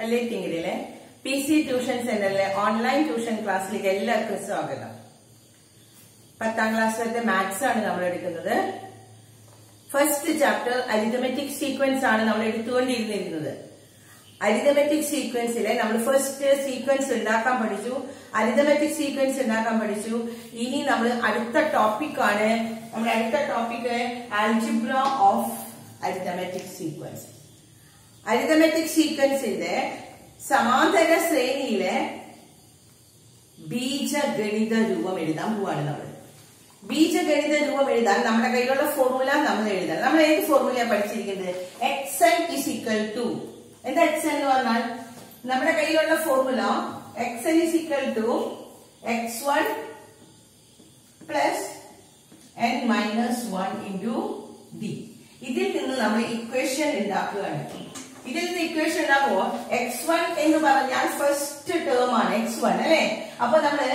കല്ലേറ്റിങ്ങിലെ P C tuition സെന്ററിലെ online tuition ക്ലാസ്സിലേക്ക് എല്ലാവർക്കും സ്വാഗതം പത്താം ക്ലാസ്സിലത്തെ മാത്സ് ആണ് നമ്മൾ എടുക്കുന്നത് ഫസ്റ്റ് ചാപ്റ്റർ അരിതമെറ്റിക് സീക്വൻസ് ആണ് നമ്മൾ എടുത്തുകൊണ്ടിരുന്നിരുന്നത് അരിതമെറ്റിക് സീക്വൻസിലെ നമ്മൾ ഫസ്റ്റ് സീക്വൻസ് ഉണ്ടാക്കാൻ പഠിച്ചു അരിതമെറ്റിക് സീക്വൻസ് ഉണ്ടാക്കാൻ പഠിച്ചു ഇനി നമ്മൾ അടുത്ത ടോപ്പിക് ആണ് നമ്മുടെ അടുത്ത topic algebra of arithmetic sequence arithmetic സീക്വൻസിന്റെ സമാന്തര ശ്രേണിയിലെ ബീജഗണിത രൂപം എഴുതാൻ പോവാണ് നമ്മൾ ബീജഗണിത രൂപം എഴുതാൻ നമ്മുടെ കയ്യിലുള്ള ഫോർമുല നമ്മൾ എഴുതണം നമ്മൾ ഏത് ഫോർമുല പഠിച്ചിരിക്കുന്നത് X N is equal to എന്താ എക്സ് എന്ന് പറഞ്ഞാൽ നമ്മുടെ കയ്യിലുള്ള formula X N is equal to X one plus N minus one into D ഇതിൽ നിന്ന് നമ്മൾ ഇക്വേഷൻ ഉണ്ടാക്കുകയാണ് ഇതിൽ നിന്ന് ഇക്വേഷൻ ഉണ്ടാക്കുമ്പോ എക്സ് വൺ എന്ന് പറഞ്ഞാൽ ഫസ്റ്റ് ടേം ആണ് എക്സ് വൺ അല്ലെ അപ്പൊ നമ്മള്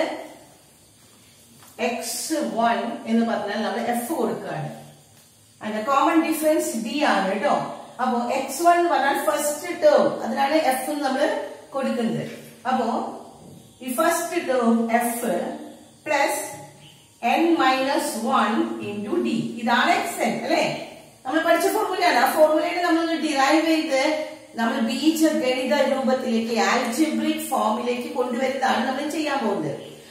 എക്സ് വൺ എന്ന് പറഞ്ഞാൽ നമ്മൾ എഫ് കൊടുക്കുകയാണ് അതിന്റെ കോമൺ ഡിഫറൻസ് ഡി ആണ് കേട്ടോ അപ്പോ എക്സ് വൺ എന്ന് പറഞ്ഞാൽ ഫസ്റ്റ് ടേം അതിനാണ് എഫ് നമ്മൾ കൊടുക്കുന്നത് അപ്പോ ഈ first term F plus N minus one into D ഇതാണ് എക്സ് എൻ അല്ലെ നമ്മൾ പഠിച്ച ഫോർമുലയാണ് ആ ഫോർമുലയിൽ നമ്മൾ ഡിറൈവ് ചെയ്ത് നമ്മൾ ബീജഗണിത രൂപത്തിലേക്ക് ആൽജിബ്രിക് ഫോമിലേക്ക് കൊണ്ടുവരുന്നതാണ് നമ്മൾ ചെയ്യാൻ പോകുന്നത്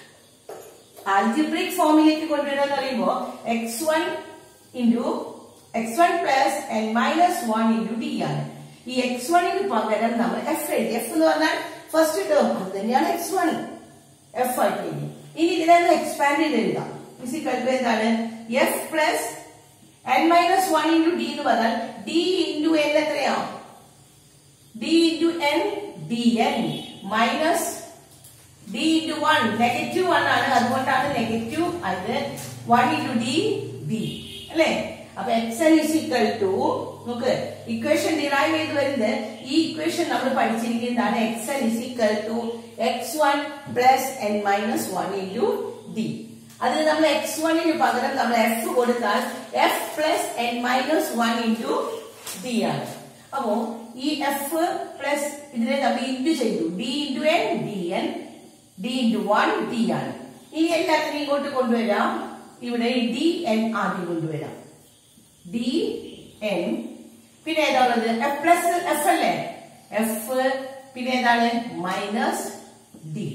ആൽജിബ്രിക് ഫോമിലേക്ക് കൊണ്ടുവരിക എന്ന് പറയുമ്പോ X one into X one plus N minus one into D ആണ് ഈ എക്സ് വണ്ണിന് പകരം നമ്മൾ എഫ് എഴുതി എഫ് എന്ന് പറഞ്ഞാൽ ഫസ്റ്റ് ടേം അത് തന്നെയാണ് എക്സ് വൺ എഫ് ആയിട്ട് എഴുതി ഇനി ഇതിനെ എക്സ്പാൻഡ് ചെയ്ത് എഴുതാം ഫിസിക്കൽ എന്താണ് F plus N minus one into D എന്ന് പറഞ്ഞാൽ ഡി ഇൻറ്റു എൻ എത്രയാവും D into N D N minus D into one negative one ആണ് അതുകൊണ്ടാണ് നെഗറ്റീവ് അത് വൺ ഇൻറ്റു ഡി ബി അല്ലേ അപ്പൊ X N is equal to നോക്ക് equation derive ചെയ്ത് വരുന്നത് ഈ ഇക്വേഷൻ നമ്മൾ പഠിച്ചിരിക്കുന്നതാണ് X N is equal to X one plus N minus one into D അതിൽ നമ്മൾ എക്സ് വണ്ണിന് പകരം നമ്മൾ എഫ് കൊടുത്താൽ F plus N minus one into D ആണ് അപ്പോ ഈ എഫ് പ്ലസ് ഇതിനെ നമ്മൾ ഇൻറ്റു ചെയ്തു D into N D N D into one D ആണ് ഇനി എല്ലാത്തിനും ഇങ്ങോട്ട് കൊണ്ടുവരാം ഇവിടെ ഡി എൻ ആദ്യം കൊണ്ടുവരാം ഡി എൻ പിന്നെ ഏതാണുള്ളത് എഫ് പ്ലസ് എഫ് അല്ലേ എഫ് പിന്നെ ഏതാണ് minus D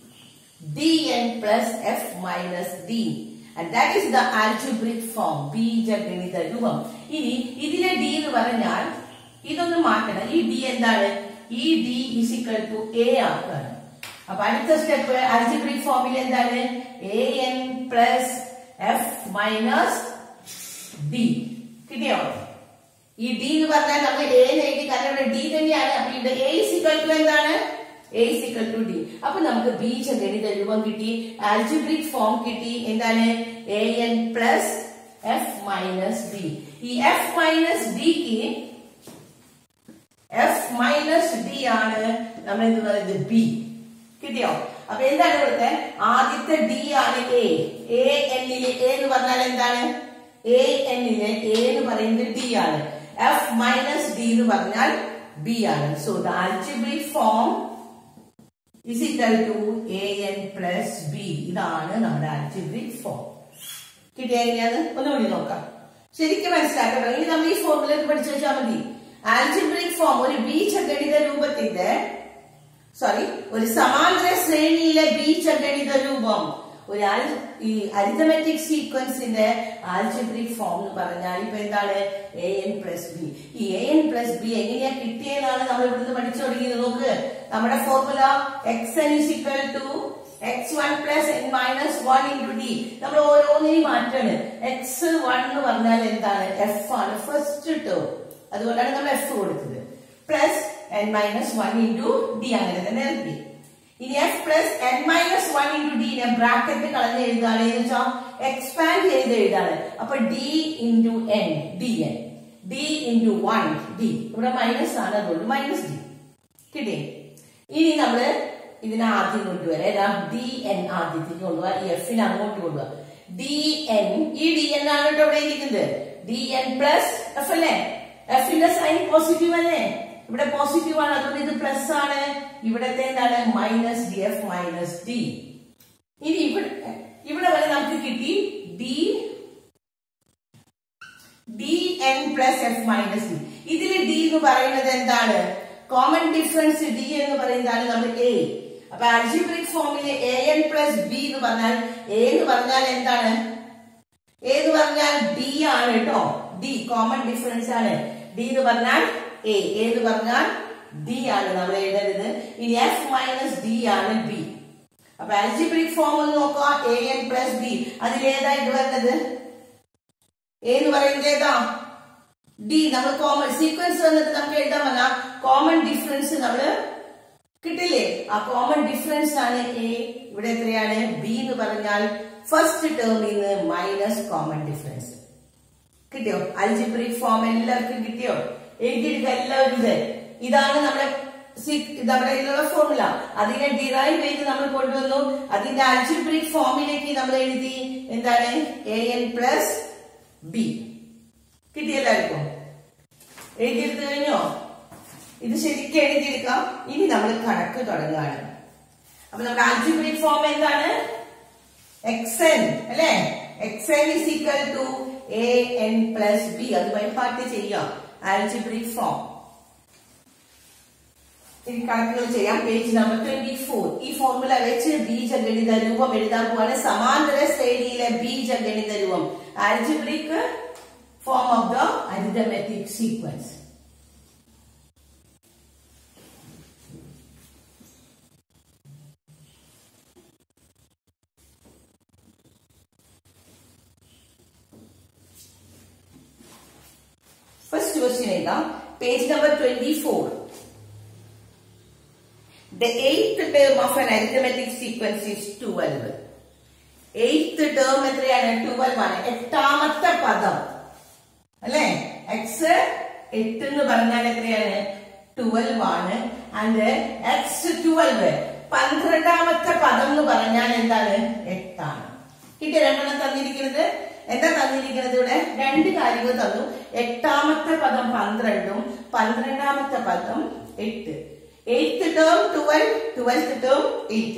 dn plus f minus d and that is the algebraic form ബീജഗണിത രൂപം ഇനി ഇതിലെ d എന്ന് പറഞ്ഞാൽ ഇതൊന്ന് മാറ്റണം ഈ d എന്താണ് ഈ d is equal to a ആക്കുകയാണ് അപ്പൊ അടുത്ത സ്റ്റെപ്പ് ആൽജിബ്രിക് ഫോമിൽ എന്താണ് A N plus F minus D കിട്ടിയോ ഈ ഡി എന്ന് പറഞ്ഞാൽ നമ്മൾ എ എഴുതി കാരണം ഇവിടെ ഡി തന്നെയാണ് അപ്പൊ ഇവിടെ എ ഇസിക്കൽ ടു എന്താണ് എ ഇസിക്കൽ ടു ഡി അപ്പൊ നമുക്ക് ബീജഗണിത രൂപം കിട്ടി ആൽജിബ്രിക് ഫോം കിട്ടി എന്താണ് A N plus F minus D ഈ എഫ് മൈനസ് ഡിക്ക് എഫ് മൈനസ് ഡി ആണ് നമ്മൾ എന്ത് പറയുന്നത് ബി കിട്ടിയോ അപ്പൊ എന്താണ് ഇവിടുത്തെ ആദ്യത്തെ ഡി ആണ് എ എ എന്നിലെ എ എന്ന് പറഞ്ഞാൽ എന്താണ് എ എന്നിലെ എ എന്ന് പറയുന്നത് ഡി ആണ് എഫ് മൈനസ് ഡി എന്ന് പറഞ്ഞാൽ ബി ആണ് so the algebraic form is equal to an plus b ഇതാണ് നമ്മുടെ ആൽജിബ്രിക് ഫോം കിട്ടിയ എങ്ങനെയാണ് ഒന്നുകൂടി നോക്കാം ശരിക്കും മനസ്സിലാക്കണം ഇനി നമ്മൾ ഈ ഫോർമുല പഠിച്ചു വെച്ചാൽ മതി ആൽജിബ്രിക് ഫോം ഒരു ബീജഗണിത രൂപത്തിന്റെ സോറി ഒരു സമാന്തര ശ്രേണിയിലെ ബീജഗണിത രൂപം ഒരു ഈ അരിതമെറ്റിക് സീക്വൻസിന്റെ ആൽജിബ്രിക് ഫോം എന്ന് പറഞ്ഞാൽ ഇപ്പൊ എന്താണ് എ എൻ പ്ലസ് ബി ഈ എ എൻ പ്ലസ് ബി എങ്ങനെയാ കിട്ടിയെന്നാണ് നമ്മൾ ഇവിടുന്ന് പഠിച്ചു തുടങ്ങിയത് നോക്ക് നമ്മുടെ formula X N is equal to X one plus N minus one into D നമ്മൾ ഓരോന്നിനെയും മാറ്റാണ് എക്സ് വൺ എന്ന് പറഞ്ഞാൽ എന്താണ് എഫ് ആണ് ഫസ്റ്റ് ടേം അതുകൊണ്ടാണ് നമ്മൾ എഫ് കൊടുത്തത് plus N minus one into D അങ്ങനെ തന്നെ എഴുതി ഇനി F plus N minus one into ഡിനെ ബ്രാക്കറ്റ് കളഞ്ഞ് എഴുതാണ് എന്ന് വെച്ചാൽ എക്സ്പാൻഡ് ചെയ്ത് എഴുതാണ് അപ്പൊ D into N D N D into one D ഇവിടെ മൈനസ് ആണ് അതുകൊണ്ട് മൈനസ് ഡി കിട്ടിയേ ഇനി നമ്മള് ഇതിനെ ആദ്യം കൊണ്ടുവരാം ഏതാ ഡി എൻ ആദ്യത്തേക്ക് കൊണ്ടുപോവാ ഈ എഫിനെ അങ്ങോട്ട് കൊണ്ടുപോവാ ഡി എൻ ഈ ഡി എൻ ആണ് കേട്ടോ ഇവിടെ ഇരിക്കുന്നത് ഡി എൻ പ്ലസ് എഫ് അല്ലേ എഫിന്റെ സൈൻ പോസിറ്റീവ് അല്ലേ ഇവിടെ പോസിറ്റീവ് ആണ് അതുകൊണ്ട് ഇത് പ്ലസ് ആണ് ഇവിടത്തെ എന്താണ് minus D F minus D ഇനി ഇവിടെ ഇവിടെ വരെ നമുക്ക് കിട്ടി D D N plus F minus D ഇതിൽ ഡി എന്ന് പറയുന്നത് എന്താണ് കോമൺ ഡിഫറൻസ് ഡി എന്ന് പറയുന്നതാണ് നമ്മൾ എ അപ്പൊ അൾജിബ്രിക് ഫോമിലെ എ എൻ പ്ലസ് ബി എന്ന് പറഞ്ഞാൽ എ എന്ന് പറഞ്ഞാൽ എന്താണ് എ എന്ന് പറഞ്ഞാൽ ഡി ആണ് കേട്ടോ ഡി കോമൺ ഡിഫറൻസ് ആണ് ഡി എന്ന് പറഞ്ഞാൽ എ എ എന്ന് പറഞ്ഞാൽ ഡി ആണ് നമ്മൾ എഴുതരുത് ഇനി എഫ് മൈനസ് ഡി ആണ് ബി അപ്പൊ അൽജിബ്രിക് ഫോം ഒന്ന് നോക്കാം എ എൻ പ്ലസ് ബി അതിലേതായിട്ട് വരുന്നത് എ എന്ന് പറയുന്നത് ഏതാ ഡി നമ്മൾ കോമൺ സീക്വൻസ് വന്നിട്ട് നമുക്ക് എഴുതാൻ പറഞ്ഞാൽ കോമൺ ഡിഫറൻസ് നമ്മള് കിട്ടില്ലേ ആ കോമൺ ഡിഫറൻസ് ആണ് എ ഇവിടെ എത്രയാണ് ബി എന്ന് പറഞ്ഞാൽ ഫസ്റ്റ് ടേമിൽ നിന്ന് മൈനസ് കോമൺ ഡിഫറൻസ് കിട്ടിയോ അൽജിബ്രിക് ഫോം എല്ലാവർക്കും കിട്ടിയോ എഴുതിയെടുക്കുക എല്ലാവരും ഇത് ഇതാണ് നമ്മുടെ സി- നമ്മുടെ ഇതിലുള്ള ഫോർമുല അതിനെ ഡിറൈവ് ചെയ്ത് നമ്മൾ കൊണ്ടുവന്നു അതിന്റെ അൽജിബ്രിക് ഫോമിലേക്ക് നമ്മൾ എഴുതി എന്താണ് എ എൻ പ്ലസ് ബി കിട്ടിയെല്ലാവർക്കും എഴുതിയെടുത്ത് കഴിഞ്ഞോ ഇത് ശരിക്കും എഴുതിയെടുക്കാം ഇനി നമ്മൾ കണക്ക് തുടങ്ങുകയാണ് അപ്പൊ നമ്മുടെ അൽജിബ്രിക് ഫോം എന്താണ് എക്സൻ അല്ലെ X N is equal to A N plus B അത് പാർട്ടി ചെയ്യാം ആൽജിബ്രിക് ഫോം ഇനി കണക്കുകൾ ചെയ്യാം പേജ് നമ്പർ ട്വന്റി ഫോർ ഈ ഫോർമുല വെച്ച് ബീജഗണിത രൂപം എഴുതാൻ പോവാണ് സമാന്തര ശ്രേണിയിലെ ബീജഗണിത രൂപം algebraic form of the arithmetic sequence first question എഴുതാം page number twenty four The eighth term of an arithmetic sequence is 12. Eighth term എത്രയാണ് 12 ആണ് എട്ടാമത്തെ പദം അല്ലെ എക്സ് എട്ട് എന്ന് പറഞ്ഞാൽ എത്രയാണ് 12 ആണ് ആൻഡ് എക്സ് 12 പന്ത്രണ്ടാമത്തെ പദം എന്ന് പറഞ്ഞാൽ എന്താണ് എട്ടാണ് കിട്ടിയ രണ്ടെണ്ണം തന്നിരിക്കുന്നത് എന്താ തന്നിരിക്കുന്നത് ഇവിടെ രണ്ട് കാര്യങ്ങൾ തന്നു എട്ടാമത്തെ പദം പന്ത്രണ്ടും പന്ത്രണ്ടാമത്തെ പദം എട്ട് eighth term twelve twelfth term eight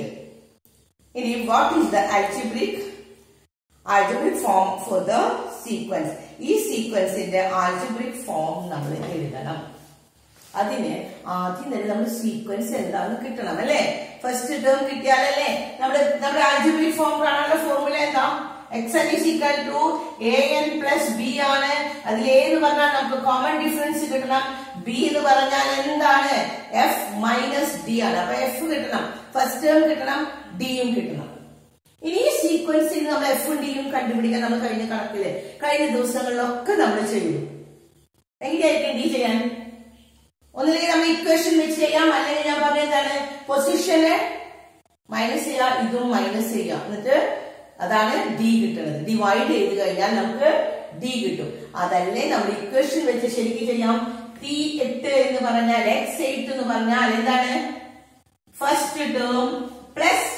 ഇനി what is the algebraic algebraic form for the sequence ഈ സീക്വൻസിന്റെ ആൽജിബ്രിക് ഫോം നമ്മൾ എഴുതണം അതിന് ആദ്യം തന്നെ നമ്മൾ സീക്വൻസ് എന്താന്ന് കിട്ടണം അല്ലെ ഫസ്റ്റ് ടേം കിട്ടിയാലല്ലേ നമ്മുടെ നമ്മുടെ ആൽജിബ്രിക് ഫോം കാണാനുള്ള ഫോർമുല എന്താ X N is equal to A N plus B ആണ് അതിൽ എ എന്ന് പറഞ്ഞാൽ നമുക്ക് കോമൺ ഡിഫറൻസ് കിട്ടണം ബി എന്ന് പറഞ്ഞാൽ എന്താണ് എഫ് മൈനസ് ഡി ആണ് അപ്പൊ എഫ് കിട്ടണം ഫസ്റ്റ് ടേം കിട്ടണം ഡിയും കിട്ടണം ഇനി ഈ സീക്വൻസിൽ നമ്മൾ എഫും ഡിയും കണ്ടുപിടിക്കാൻ നമ്മൾ കഴിഞ്ഞ കണക്കില് കഴിഞ്ഞ ദിവസങ്ങളിലൊക്കെ നമ്മൾ ചെയ്യും എങ്ങനെയായിരിക്കും ഡി ചെയ്യാൻ ഒന്നില്ലെങ്കിൽ നമ്മൾ ഇക്വേഷൻ വെച്ച് ചെയ്യാം അല്ലെങ്കിൽ ഞാൻ പറഞ്ഞതാണ് പൊസിഷന് മൈനസ് ചെയ്യാം ഇതും മൈനസ് ചെയ്യാം എന്നിട്ട് അതാണ് ഡി കിട്ടുന്നത് ഡിവൈഡ് ചെയ്ത് കഴിഞ്ഞാൽ നമുക്ക് ഡി കിട്ടും അതല്ലേ നമ്മൾ ഇക്വേഷൻ വെച്ച് ശരിക്കും ചെയ്യാം ടി എട്ട് എന്ന് പറഞ്ഞാൽ എക്സ് എയ്റ്റ് എന്ന് പറഞ്ഞാൽ എന്താണ് first term plus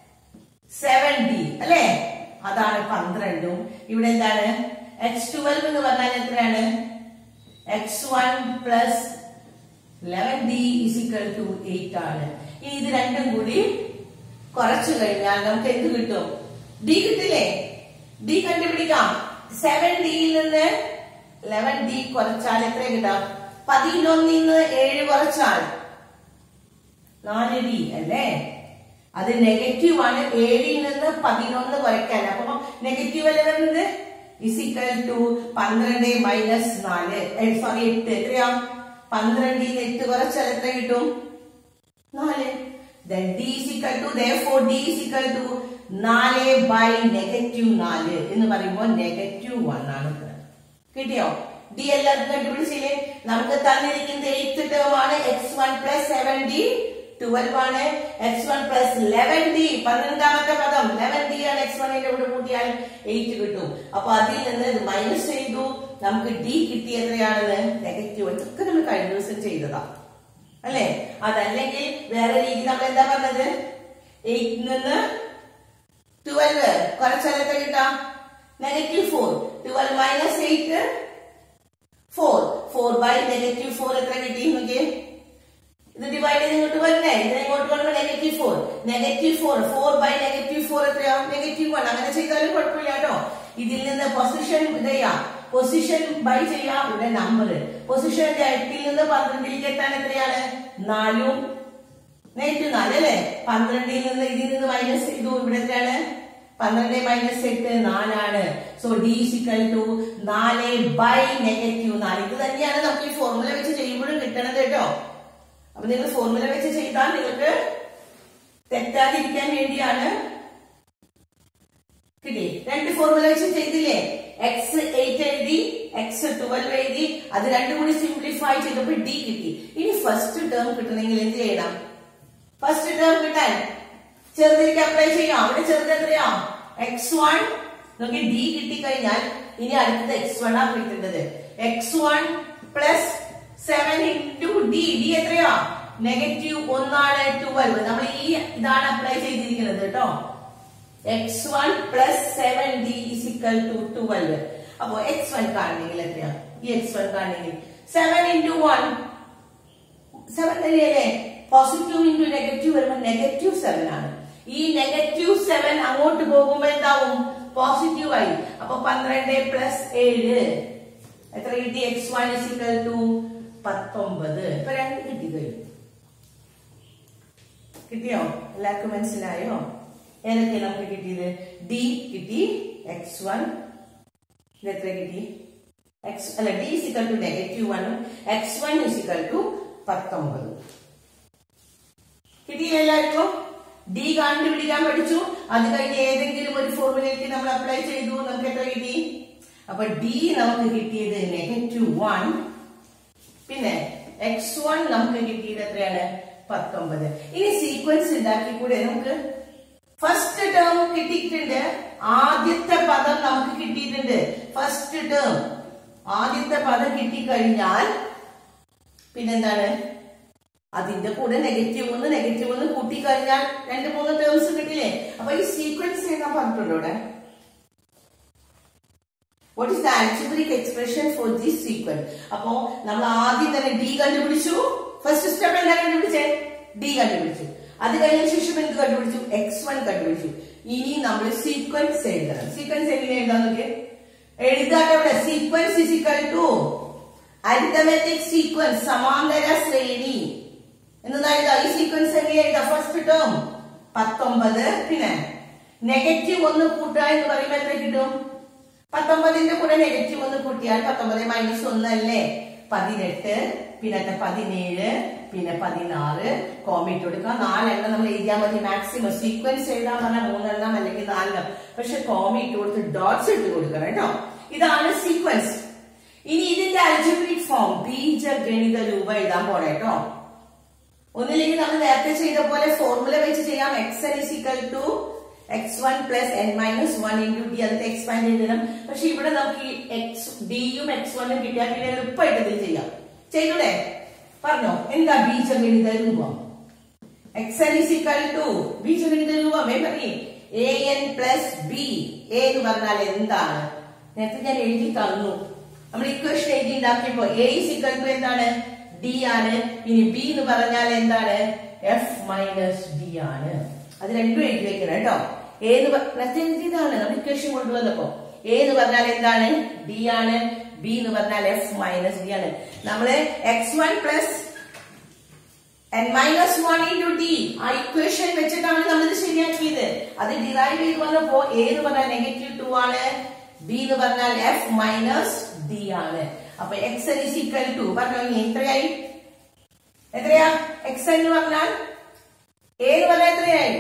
seven D അല്ലെ അതാണ് പന്ത്രണ്ടും ഇവിടെ എന്താണ് എക്സ് ട്വൽവ് എന്ന് പറഞ്ഞാൽ എത്രയാണ് X one plus eleven D is equal to eight ആണ് ഇനി ഇത് രണ്ടും കൂടി കുറച്ചു കഴിഞ്ഞാൽ നമുക്ക് എന്ത് കിട്ടും ഡി കിട്ടില്ലേ ഡി കണ്ടുപിടിക്കാം സെവൻ ഡിയിൽ നിന്ന് ലെവൻ ഡി കുറച്ചാൽ എത്ര കിട്ടാം പതിനൊന്നിൽ നിന്ന് ഏഴ് കുറച്ചാൽ നാല് ഡി അല്ലേ അത് നെഗറ്റീവ് ആണ് ഏഴിൽ നിന്ന് പതിനൊന്ന് കുറയ്ക്കാൻ അപ്പൊ നെഗറ്റീവ് അല്ലേ വരുന്നത് ഇസിക്കൽ ടു പന്ത്രണ്ട് മൈനസ് നാല് സോറി എട്ട് എത്രയാ പന്ത്രണ്ടിൽ നിന്ന് എട്ട് കുറച്ചാൽ എത്ര കിട്ടും നാല് then d is equal to therefore d is equal to നാല് ബൈ നെഗറ്റീവ് നാല് എന്ന് പറയുമ്പോൾ നെഗറ്റീവ് വൺ ആണ് ഉത്തരം. കിട്ടിയോ ഡി എല്ലാവർക്കും കണ്ടുപിടിച്ചില്ലേ നമുക്ക് തന്നിരിക്കുന്നത് എയ്ത്ത് ടേം ആണ് X one plus seven D twelve ആണ് X one plus eleven D പന്ത്രണ്ടാമത്തെ പദം ലെവൻ ഡി ആണ് എക്സ് വണ്ണിന്റെ കൂടെ കൂട്ടിയാൽ എയ്റ്റ് കിട്ടും അപ്പൊ അതിൽ നിന്ന് ഇത് മൈനസ് ചെയ്തു നമുക്ക് ഡി കിട്ടി എത്രയാണെന്ന് നെഗറ്റീവ് ഇതൊക്കെ നമ്മൾ കഴിഞ്ഞ ദിവസം ചെയ്തതാ അല്ലെ അതല്ലെങ്കിൽ വേറെ രീതി നമ്മൾ എന്താ പറഞ്ഞത് എയ്റ്റ് നിന്ന് ട്വൽവ് കുറച്ചാൽ എത്ര കിട്ടാം negative four twelve minus eight four four by negative four എത്ര കിട്ടി നോക്കിയേ വരണേ ഇത് ഇങ്ങോട്ട് വരുമ്പോ negative four negative four four by negative four എത്രയാ നെഗറ്റീവ് വൺ അങ്ങനെ ചെയ്താലും കുഴപ്പമില്ല കേട്ടോ ഇതിൽ നിന്ന് പൊസിഷൻ ഇത് ചെയ്യാം പൊസിഷൻ ബൈ ചെയ്യാം ഇവിടെ നമ്പർ പൊസിഷന്റെ എട്ടിൽ നിന്ന് പന്ത്രണ്ടിലേക്ക് എത്താൻ എത്രയാണ് നാലും നെഗറ്റീവ് നാല് അല്ലേ പന്ത്രണ്ടിൽ നിന്ന് ഇതിൽ നിന്ന് മൈനസ് ചെയ്തു ഇവിടെ എത്രയാണ് പന്ത്രണ്ട് മൈനസ് എട്ട് നാലാണ് സോ ഡി സിക്കൽ ടു നാല് ബൈ നെഗറ്റീവ് നാല് ഇത് തന്നെയാണ് നമുക്ക് ഈ ഫോർമുല വെച്ച് ചെയ്യുമ്പോഴും കിട്ടണത് കേട്ടോ അപ്പൊ നിങ്ങൾ ഫോർമുല വെച്ച് ചെയ്താൽ നിങ്ങൾക്ക് തെറ്റാതിരിക്കാൻ വേണ്ടിയാണ് കിട്ടി രണ്ട് ഫോർമുല വെച്ച് ചെയ്തില്ലേ എക്സ് എയ്റ്റ് എഴുതി എക്സ് ട്വൽവ് എഴുതി അത് രണ്ടും കൂടി സിംപ്ലിഫൈ ചെയ്തപ്പോൾ ഡി കിട്ടി ഇനി ഫസ്റ്റ് ടേം കിട്ടണമെങ്കിൽ എന്ത് ചെയ്യണം ഫസ്റ്റ് ടേം കിട്ടാൻ ചെറുതിലേക്ക് അപ്ലൈ ചെയ്യാം അവിടെ ചെറുത് എത്രയാ എക്സ് വൺ നോക്കി ഡി കിട്ടിക്കഴിഞ്ഞാൽ ഇനി അടുത്തത് എക്സ് വൺ ആ കിട്ടേണ്ടത് X one plus seven into D D എത്രയാ നെഗറ്റീവ് ഒന്നാണ് ട്വൽവ് നമ്മൾ ഈ ഇതാണ് അപ്ലൈ ചെയ്തിരിക്കുന്നത് കേട്ടോ X one plus seven D is equal to twelve അപ്പോ എക്സ് വൺ കാണണമെങ്കിൽ എത്രയാ ഈ എക്സ് വൺ കാണണമെങ്കിൽ സെവൻ ഇൻറ്റു വൺ സെവൻ തന്നെയല്ലേ പോസിറ്റീവ് ഇൻറ്റു നെഗറ്റീവ് വരുമ്പോൾ നെഗറ്റീവ് സെവൻ ആണ് ഈ നെഗറ്റീവ് സെവൻ അങ്ങോട്ട് പോകുമ്പോൾ എന്താവും പോസിറ്റീവ് ആയി അപ്പൊ പന്ത്രണ്ട് പ്ലസ് ഏഴ് എത്ര കിട്ടി എക്സ് വൺ ഇസിക്കൽ ടു പത്തൊമ്പത് ഇപ്പൊ രണ്ട് കിട്ടി കഴിഞ്ഞു കിട്ടിയോ എല്ലാവർക്കും മനസ്സിലായോ ഏതൊക്കെ നമുക്ക് കിട്ടിയത് ഡി കിട്ടി എക്സ് വൺ ഇത് എത്ര കിട്ടി എക്സ് അല്ല ഡി ഇസിക്കൽ ടു നെഗറ്റീവ് വണ്ണും എക്സ് വൺ ഇസിക്കൽ ടു പത്തൊമ്പതും കിട്ടിയില്ല എല്ലാവർക്കും ഡി കണ്ടുപിടിക്കാൻ പഠിച്ചു അത് കഴിഞ്ഞ് ഏതെങ്കിലും ഒരു ഫോർമുലയ്ക്ക് നമ്മൾ അപ്ലൈ ചെയ്തു നമുക്ക് എത്ര കിട്ടി അപ്പൊ ഡി നമുക്ക് കിട്ടിയത് നെഗറ്റീവ് വൺ പിന്നെ എക്സ് വൺ നമുക്ക് കിട്ടിയത് എത്രയാണ് പത്തൊമ്പത് ഇനി സീക്വൻസ് ഉണ്ടാക്കി കൂടെ നമുക്ക് ഫസ്റ്റ് ടേം കിട്ടിയിട്ടുണ്ട് ആദ്യത്തെ പദം നമുക്ക് കിട്ടിയിട്ടുണ്ട് ഫസ്റ്റ് ടേം ആദ്യത്തെ പദം കിട്ടിക്കഴിഞ്ഞാൽ പിന്നെന്താണ് അതിന്റെ കൂടെ നെഗറ്റീവ് ഒന്ന് നെഗറ്റീവ് ഒന്ന് കൂട്ടിക്കഴിഞ്ഞാൽ രണ്ട് മൂന്ന് ടേംസ് കിട്ടില്ലേ അപ്പൊ ഈ സീക്വൻസ് എഴുതാൻ പറഞ്ഞിട്ടുണ്ടോ ഇവിടെ what is the algebraic expression for this sequence അപ്പോ നമ്മൾ ആദ്യം തന്നെ ഡി കണ്ടുപിടിച്ചു ഫസ്റ്റ് സ്റ്റെപ്പ് എന്താ കണ്ടുപിടിച്ചേ ഡി കണ്ടുപിടിച്ചു അത് കഴിഞ്ഞ ശേഷം എന്ത് കണ്ടുപിടിച്ചു എക്സ് വൺ കണ്ടുപിടിച്ചു ഇനി നമ്മൾ സീക്വൻസ് എഴുതണം സീക്വൻസ് എങ്ങനെ എഴുതാൻ നോക്കിയേ എഴുതാട്ടെ ഇവിടെ sequence is equal to arithmetic sequence സമാന്തര ശ്രേണി എന്നതാ എഴുതാ ഈ സീക്വൻസ് എങ്ങനെ എഴുതാം ഫസ്റ്റ് ടേം പത്തൊമ്പത് പിന്നെ നെഗറ്റീവ് ഒന്ന് കൂട്ടുക എന്ന് പറയുമ്പോൾ എത്ര കിട്ടും പത്തൊമ്പതിന്റെ കൂടെ നെഗറ്റീവ് ഒന്ന് കൂട്ടിയാൽ പത്തൊമ്പത് മൈനസ് ഒന്നല്ലേ പതിനെട്ട് പിന്നെ പതിനേഴ് പിന്നെ പതിനാറ് കോമിറ്റ് കൊടുക്കുക നാലെണ്ണം നമ്മൾ എഴുതിയാൽ മതി മാക്സിമം സീക്വൻസ് എഴുതാൻ പറഞ്ഞാൽ മൂന്നെണ്ണം അല്ലെങ്കിൽ നാലെണ്ണം പക്ഷെ കോമിറ്റ് കൊടുത്ത് ഡോട്ട്സ് ഇട്ട് കൊടുക്കണം കേട്ടോ ഇതാണ് സീക്വൻസ് ഇനി ഇതിന്റെ അൽജബ്രിക് ഫോം ബീജഗണിത രൂപ എഴുതാൻ പോണേ കേട്ടോ ഒന്നില്ലെങ്കിൽ നമ്മൾ നേരത്തെ ചെയ്ത പോലെ ഫോർമുല വെച്ച് ചെയ്യാം X N is equal to X one plus N minus one into D അതിന്റെ എക്സ്പാൻഡ് ചെയ്തിടണം പക്ഷെ ഇവിടെ നമുക്ക് ഈ എക്സ് ഡിയും എക്സ് വണ്ണും കിട്ടിയാൽ പിന്നെ എളുപ്പമായിട്ട് ഇതിൽ ചെയ്യാം ചെയ്തൂടെ പറഞ്ഞോ എന്താ ബീജഗണിത രൂപം എക്സ് എൻ ഇസിക്കൽ ടു ബീജഗണിത രൂപം ഏ പറയേ a N plus b a എന്ന് പറഞ്ഞാൽ എന്താണ് നേരത്തെ ഞാൻ എഴുതി തന്നു നമ്മൾ ഇക്വേഷൻ എഴുതി ഉണ്ടാക്കിയപ്പോ എ ഇസിക്കൽ ടു എന്താണ് ഡി ആണ് ഇനി ബി എന്ന് പറഞ്ഞാൽ എന്താണ് എഫ് മൈനസ് ഡി ആണ് അത് രണ്ടും എഴുതി വെക്കണം കേട്ടോ ഏന്ന് എഴുതിയതാണ് നമ്മൾ ഇക്വേഷൻ കൊണ്ടുവന്നപ്പോ എ എന്ന് പറഞ്ഞാൽ എന്താണ് ഡി ആണ് ബി എന്ന് പറഞ്ഞാൽ എഫ് മൈനസ് ഡി ആണ് നമ്മള് x one plus N minus one into d ആ ഇക്വേഷൻ വെച്ചിട്ടാണ് നമ്മൾ ഇത് ശരിയാക്കിയത് അത് ഡിറൈവ് ചെയ്ത് വന്നപ്പോ എ എന്ന് പറഞ്ഞാൽ നെഗറ്റീവ് ടു ആണ് ബി എന്ന് പറഞ്ഞാൽ എഫ് മൈനസ് ഡി ആണ് അപ്പൊ X N is equal to പറഞ്ഞോ ഇനി എത്രയായി എത്രയാ എക്സ് എന്ന് പറഞ്ഞാൽ എ എന്ന് പറഞ്ഞാൽ എത്രയായി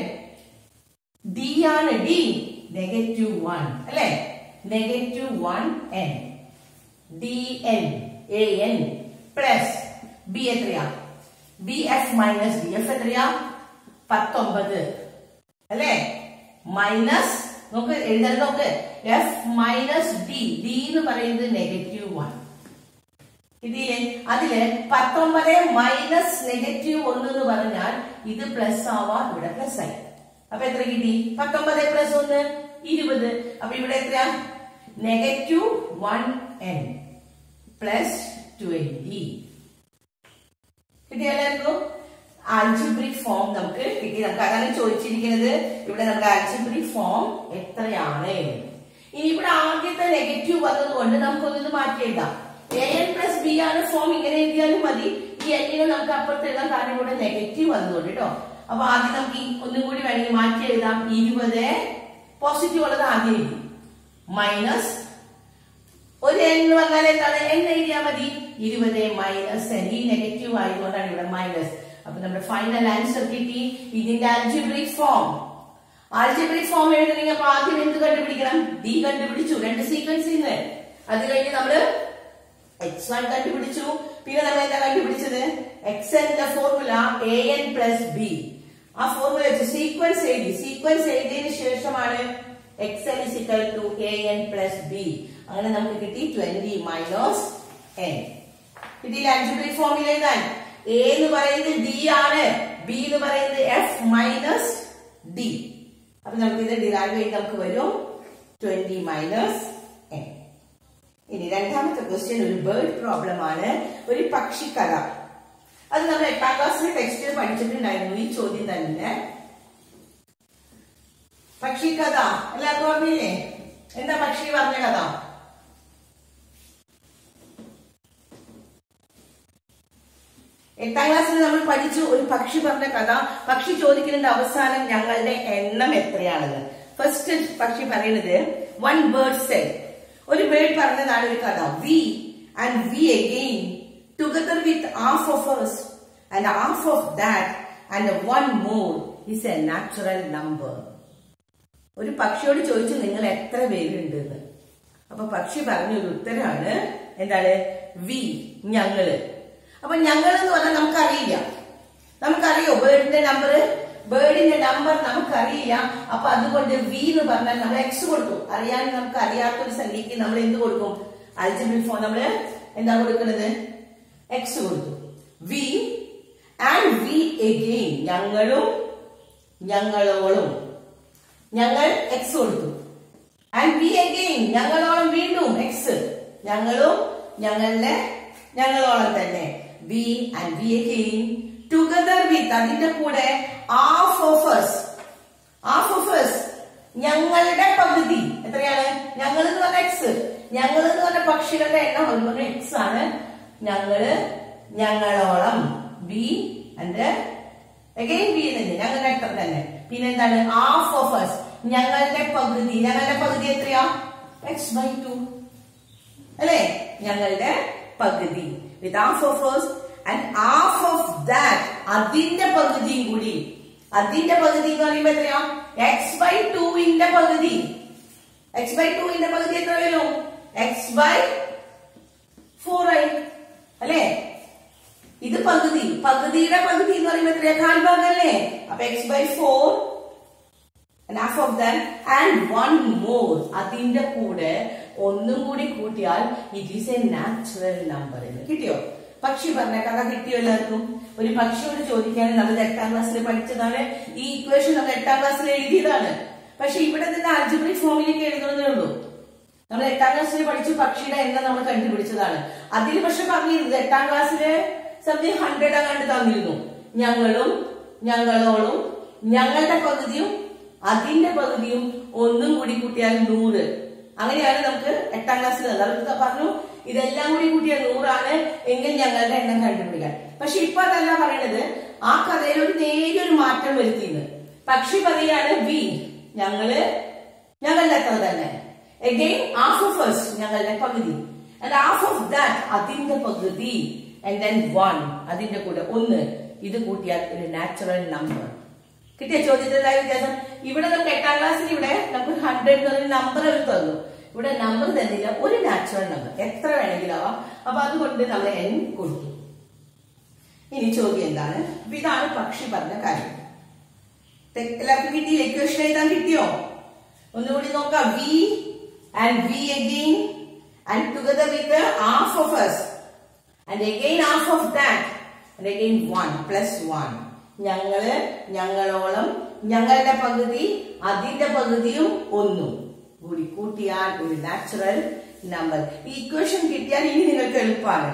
ഡി ആണ് ഡി നെഗറ്റീവ് വൺ അല്ലെ negative one n D n a N plus b എത്രയാ b f minus D f എത്രയാ പത്തൊമ്പത് അല്ലേ മൈനസ് നോക്ക് എഴുതാൻ നോക്ക് എഫ് മൈനസ് ഡി ഡി എന്ന് പറയുന്നത് നെഗറ്റീവ് വൺ ഇതിലെ അതില് പത്തൊമ്പത് മൈനസ് നെഗറ്റീവ് ഒന്ന് എന്ന് പറഞ്ഞാൽ ഇത് പ്ലസ് ആവാം ഇവിടെ പ്ലസ് ആയി അപ്പൊ എത്ര കിട്ടി പത്തൊമ്പത് പ്ലസ് ഒന്ന് ഇരുപത് അപ്പൊ ഇവിടെ എത്രയാ negative one n plus twenty കിട്ടിയാലായിരുന്നു ആൽജിബ്രിക് ഫോം നമുക്ക് കിട്ടി നമുക്ക് അതാണ് ചോദിച്ചിരിക്കുന്നത് ഇവിടെ നമ്മുടെ ആൽജിബ്രിക് ഫോം എത്രയാണ് എന്ന്. ഇനി ഇവിടെ ആദ്യത്തെ നെഗറ്റീവ് വന്നതുകൊണ്ട് നമുക്കൊന്നത് മാറ്റി എഴുതാം എ എൻ പ്ലസ് ബി ആണ് ഫോം ഇങ്ങനെ എഴുതിയാലും മതി ഈ എന്നിനെ നമുക്ക് അപ്പുറത്ത് എഴുതാൻ കാരണം ഇവിടെ നെഗറ്റീവ് വന്നതുകൊണ്ട് കേട്ടോ അപ്പൊ ആദ്യം നമുക്ക് ഈ ഒന്നും കൂടി വേണമെങ്കിൽ മാറ്റി എഴുതാം ഇരുപത് പോസിറ്റീവ് ഉള്ളത് ആദ്യം എഴുതി മൈനസ് ഒരു എൻ എന്ന് പറഞ്ഞാൽ എന്താണ് എൻ എഴുതിയാൽ മതി ഇരുപത് മൈനസ് എൻ ഈ നെഗറ്റീവ് ആയതുകൊണ്ടാണ് ഇവിടെ മൈനസ് അപ്പൊ നമ്മുടെ ഫൈനൽ ആൻസർ കിട്ടി ഇതിന്റെ ആൽജിബ്രിക് ഫോം ആൽജിബ്രിക് ഫോം എഴുതണമെങ്കിൽ അപ്പൊ ആദ്യം എന്ത് കണ്ടുപിടിക്കണം ഡി കണ്ടുപിടിച്ചു രണ്ട് സീക്വൻസിൽ നിന്ന് അത് കഴിഞ്ഞ് നമ്മള് എക്സ് വൺ കണ്ടുപിടിച്ചു പിന്നെ നമ്മൾ എന്താ കണ്ടുപിടിച്ചത് എക്സ് എന്റെ formula a N plus b ആ ഫോർമുല വെച്ച് സീക്വൻസ് എഴുതി സീക്വൻസ് എഴുതിയതിനു ശേഷമാണ് x N is equal to A N plus b അങ്ങനെ നമുക്ക് കിട്ടി ട്വന്റി മൈനസ് എൻ കിട്ടിയില്ല അഞ്ചുപേരി ഫോമിൽ എഴുതാൻ എ എന്ന് പറയുന്നത് ഡി ആണ് ബി എന്ന് പറയുന്നത് എഫ് മൈനസ് ഡി അപ്പൊ നമുക്ക് ഇത് ഡിറൈവ് ചെയ്ത് നമുക്ക് വരും ട്വന്റി മൈനസ് എൻ ഇനി രണ്ടാമത്തെ ക്വസ്റ്റ്യൻ ഒരു ബേർഡ് പ്രോബ്ലം ആണ് ഒരു പക്ഷിക്കഥ അത് നമ്മൾ എട്ടാം ക്ലാസ്സിലെ ടെക്സ്റ്റിൽ പഠിച്ചിട്ടുണ്ടായിരുന്നു ഈ ചോദ്യം തന്നെ പക്ഷിക്കഥ എല്ലാവർക്കും ഓർമ്മയില്ലേ എന്താ പക്ഷി പറഞ്ഞ കഥ എട്ടാം ക്ലാസ്സിൽ നമ്മൾ പഠിച്ചു ഒരു പക്ഷി പറഞ്ഞ കഥ പക്ഷി ചോദിക്കുന്നതിന്റെ അവസാനം ഞങ്ങളുടെ എണ്ണം എത്രയാണെന്ന് ഫസ്റ്റ് പക്ഷി പറയുന്നത് വൺ ബേർഡ് സെഡ് ഒരു ബേർഡ് പറഞ്ഞതാണ് ഒരു കഥ we and we again together with half of us and half of that and one more is a natural number ഒരു പക്ഷിയോട് ചോദിച്ചു നിങ്ങൾ എത്ര പേരുണ്ട് എന്ന് അപ്പൊ പക്ഷി പറഞ്ഞ ഒരു ഉത്തരമാണ് എന്താണ് വി ഞങ്ങള് അപ്പൊ ഞങ്ങൾ എന്ന് പറഞ്ഞാൽ നമുക്കറിയില്ല നമുക്കറിയോ ബേർഡിന്റെ നമ്പർ ബേർഡിന്റെ നമ്പർ നമുക്കറിയില്ല അപ്പൊ അതുകൊണ്ട് വി എന്ന് പറഞ്ഞാൽ നമ്മൾ എക്സ് കൊടുക്കും അറിയാൻ നമുക്ക് അറിയാത്തൊരു സംഖ്യക്ക് നമ്മൾ എന്ത് കൊടുക്കും അൽജബ്രിക് ഫോം നമ്മള് എന്താ കൊടുക്കുന്നത് എക്സ് കൊടുത്തു വി ആൻഡ് വി എഗെയിൻ ഞങ്ങളും ഞങ്ങളോളും ഞങ്ങൾ എക്സ് കൊടുത്തു ആൻഡ് വി അഗെയിൻ ഞങ്ങളോളം വീണ്ടും എക്സ് ഞങ്ങളും ഞങ്ങളുടെ ഞങ്ങളോളം തന്നെ we and we again together with അതിന്റെ കൂടെ half of us half of us ഞങ്ങളുടെ പകുതി എത്രയാണ് ഞങ്ങൾ എന്ന് പറഞ്ഞ എക്സ് ഞങ്ങൾ എന്ന് പറഞ്ഞ പക്ഷികളുടെ എണ്ണം അതുപോലെ എക്സ് ആണ് ഞങ്ങള് ഞങ്ങളോളം ബി ആൻഡ് അഗൈൻ ബി തന്നെ ഞങ്ങളുടെ എത്ര തന്നെ പിന്നെ എന്താണ് ഹാഫ് ഓഫ് us ഞങ്ങളുടെ പകുതി ഞങ്ങളുടെ പകുതി എത്രയാ എക്സ് ബൈ ടു അല്ലേ ഞങ്ങളുടെ പകുതി with half of us and half of that അതിന്റെ പകുതിയും കൂടി അതിന്റെ പകുതി എന്ന് പറയുമ്പോ എത്രയാ എക്സ് ബൈ ടുവിന്റെ പകുതി എക്സ് ബൈ ടുവിന്റെ പകുതി എത്ര വരും എക്സ് ബൈ ഫോർ ആയി അല്ലേ ഇത് പകുതി പകുതിയുടെ പകുതി എന്ന് പറയുമ്പോൾ എത്രയാ കാൽഭാഗല്ലേ അപ്പൊ x by four half of than and one more അതിന്റെ കൂടെ ഒന്നും കൂടി കൂട്ടിയാൽ it is a natural number എന്ന് കിട്ടിയോ പക്ഷി പറഞ്ഞ കഥ കിട്ടിയോ എല്ലാവർക്കും ഒരു പക്ഷിയോട് ചോദിക്കാൻ നമ്മൾ എട്ടാം ക്ലാസ്സിൽ പഠിച്ചതാണ് ഈ ഇക്വേഷൻ നമ്മൾ എട്ടാം ക്ലാസ്സിൽ എഴുതിയതാണ് പക്ഷെ ഇവിടെ നിന്ന് അൽജിബ്രിക് ഫോമിലേക്ക് എഴുതുന്നതേ ഉള്ളൂ നമ്മൾ എട്ടാം ക്ലാസ്സിൽ പഠിച്ചു പക്ഷിയുടെ എണ്ണം നമ്മൾ കണ്ടുപിടിച്ചതാണ് അതിൽ പക്ഷെ പറഞ്ഞിരുന്നത് എട്ടാം ക്ലാസ്സില് സംതിങ് ഹൺഡ്രഡ് അങ്ങാണ്ട് തന്നിരുന്നു ഞങ്ങളും ഞങ്ങളോളും ഞങ്ങളുടെ പകുതിയും അതിന്റെ പകുതിയും ഒന്നും കൂടി കൂട്ടിയാൽ നൂറ് അങ്ങനെയാണ് നമുക്ക് എട്ടാം ക്ലാസ്സിൽ അവർക്ക് പറഞ്ഞു ഇതെല്ലാം കൂടി കൂട്ടിയാൽ നൂറാണ് എങ്കിൽ ഞങ്ങളുടെ എണ്ണം കണ്ടുപിടിക്കാൻ പക്ഷെ ഇപ്പൊ അതല്ല പറയണത് ആ കഥയിൽ ഒരു നേരിയൊരു മാറ്റം വരുത്തിയത് പക്ഷി പറയാണ് വി ഞങ്ങള് ഞങ്ങളുടെ എത്ര തന്നെ അഗെയിൻ ഹാഫ് ഓഫ് us ഞങ്ങളുടെ പകുതി ആൻഡ് ഹാഫ് ഓഫ് ദാറ്റ് അതിന്റെ പകുതി ആൻഡ് ദെൻ വൺ അതിന്റെ കൂടെ ഒന്ന് ഇത് കൂട്ടിയാൽ ഒരു നാച്ചുറൽ നമ്പർ കിട്ടിയ ചോദ്യത്തിലായ വ്യത്യാസം ഇവിടെ നമുക്ക് എട്ടാം ക്ലാസ്സിൽ ഇവിടെ നമുക്ക് ഹൺഡ്രഡ് എന്ന് പറയുന്ന നമ്പർ അവർ തന്നു ഇവിടെ നമ്പർ തന്നില്ല ഒരു നാച്ചുറൽ നമ്പർ എത്ര വേണമെങ്കിലും ആവാം അപ്പൊ അതുകൊണ്ട് നമ്മൾ എൻ കൊടുത്തു ഇനി ചോദ്യം എന്താണ് അപ്പൊ ഇതാണ് പക്ഷി പറഞ്ഞ കാര്യം തെ- എല്ലാവർക്കും കിട്ടിയില്ല ഇക്വേഷൻ എഴുതാൻ കിട്ടിയോ ഒന്നുകൂടി നോക്കാം we and we again and together with half of us and again half of that and again one plus one ഞങ്ങള് ഞങ്ങളോളം ഞങ്ങളുടെ പകുതി അതിന്റെ പകുതിയും ഒന്നും കൂടി കൂട്ടിയാൽ ഒരു നാച്ചുറൽ നമ്പർ ഈ ഇക്വേഷൻ കിട്ടിയാൽ ഇനി നിങ്ങൾക്ക് എളുപ്പമാണ്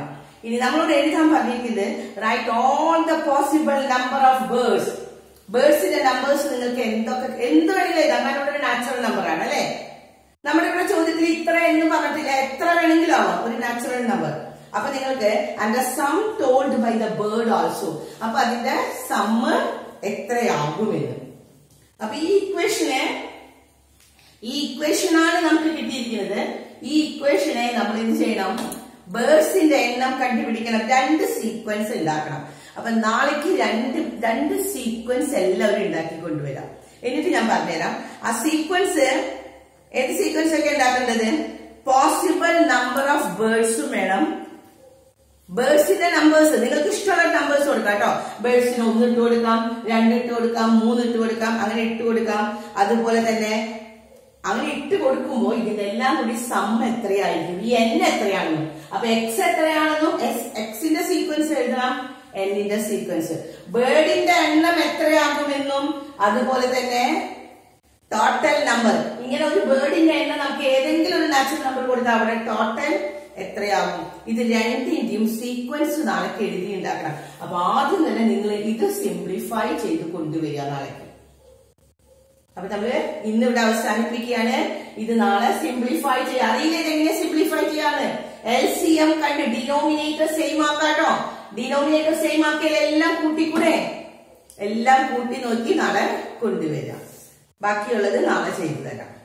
ഇനി നമ്മളോട് എഴുതാൻ പറഞ്ഞിരിക്കുന്നത് right all the possible number of birds ബേർഡ്സിന്റെ നമ്പേഴ്സ് നിങ്ങൾക്ക് എന്തൊക്കെ എന്ത് വേണമെങ്കിലും എഴുതാം കാരണം ഇവിടെ ഒരു നാച്ചുറൽ നമ്പർ ആണ് അല്ലെ നമ്മുടെ ഇവിടെ ചോദ്യത്തിൽ ഇത്ര എന്ന് പറഞ്ഞിട്ടില്ല എത്ര വേണമെങ്കിലും ആവാം ഒരു നാച്ചുറൽ നമ്പർ അപ്പൊ നിങ്ങൾക്ക് അതിന്റെ sum told by the bird also അപ്പൊ അതിന്റെ സമ്മ് എത്രയാകുമെന്ന് അപ്പൊ ഈ ഇക്വേഷനെ ഈ ഇക്വേഷനാണ് നമുക്ക് കിട്ടിയിരിക്കുന്നത് ഈ ഇക്വേഷനെ നമ്മൾ എന്ത് ചെയ്യണം ബേഴ്സിന്റെ എണ്ണം കണ്ടുപിടിക്കണം രണ്ട് സീക്വൻസ് ഉണ്ടാക്കണം അപ്പൊ നാളേക്ക് രണ്ട് രണ്ട് സീക്വൻസ് എല്ലാവരും ഉണ്ടാക്കി കൊണ്ടുവരാം എന്നിട്ട് ഞാൻ പറഞ്ഞുതരാം ആ സീക്വൻസ് ഏത് സീക്വൻസ് ഒക്കെ ഉണ്ടാക്കേണ്ടത് പോസിബിൾ നമ്പർ ഓഫ് ബേർഡ്സും വേണം ബേഴ്സിന്റെ നമ്പേഴ്സ് നിങ്ങൾക്ക് ഇഷ്ടമുള്ള നമ്പേഴ്സ് കൊടുക്കാം കേട്ടോ ബേഴ്സിന് ഒന്ന് ഇട്ട് കൊടുക്കാം രണ്ട് ഇട്ട് കൊടുക്കാം മൂന്ന് ഇട്ട് കൊടുക്കാം അങ്ങനെ ഇട്ട് കൊടുക്കാം അതുപോലെ തന്നെ അങ്ങനെ ഇട്ട് കൊടുക്കുമ്പോൾ ഇതിനെല്ലാം കൂടി സം എത്രയായിരിക്കും ഈ എൻ എത്രയാണെന്നും അപ്പൊ എക്സ് എത്രയാണെന്നും എക്സിന്റെ സീക്വൻസ് എഴുതണം എന്നിന്റെ സീക്വൻസ് ബേർഡിന്റെ എണ്ണം എത്രയാകുമെന്നും അതുപോലെ തന്നെ ടോട്ടൽ നമ്പർ ഇങ്ങനെ ഒരു ബേർഡിന്റെ എണ്ണം നമുക്ക് ഏതെങ്കിലും ഒരു നാച്ചുറൽ നമ്പർ കൊടുത്താൽ അവിടെ ടോട്ടൽ എത്രയാകും ഇത് രണ്ടിന്റെയും സീക്വൻസ് നാളേക്ക് എഴുതി ഉണ്ടാക്കണം അപ്പൊ ആദ്യം തന്നെ നിങ്ങൾ ഇത് സിംപ്ലിഫൈ ചെയ്ത് കൊണ്ടുവരിക നാളേക്ക് അപ്പൊ നമ്മള് ഇന്ന് ഇവിടെ അവസാനിപ്പിക്കുകയാണ് ഇത് നാളെ സിംപ്ലിഫൈ ചെയ്യുക അറിയില്ല എങ്ങനെ സിംപ്ലിഫൈ ചെയ്യാന്ന് എൽ സി എം കണ്ട് ഡിനോമിനേറ്റർ സെയിം ആക്കാട്ടോ ഡിനോമിനേറ്റർ സെയിം ആക്കിയാൽ എല്ലാം കൂട്ടിക്കൂടെ എല്ലാം കൂട്ടി നോക്കി നാളെ കൊണ്ടുവരാം ബാക്കിയുള്ളത് നാളെ ചെയ്തു തരാം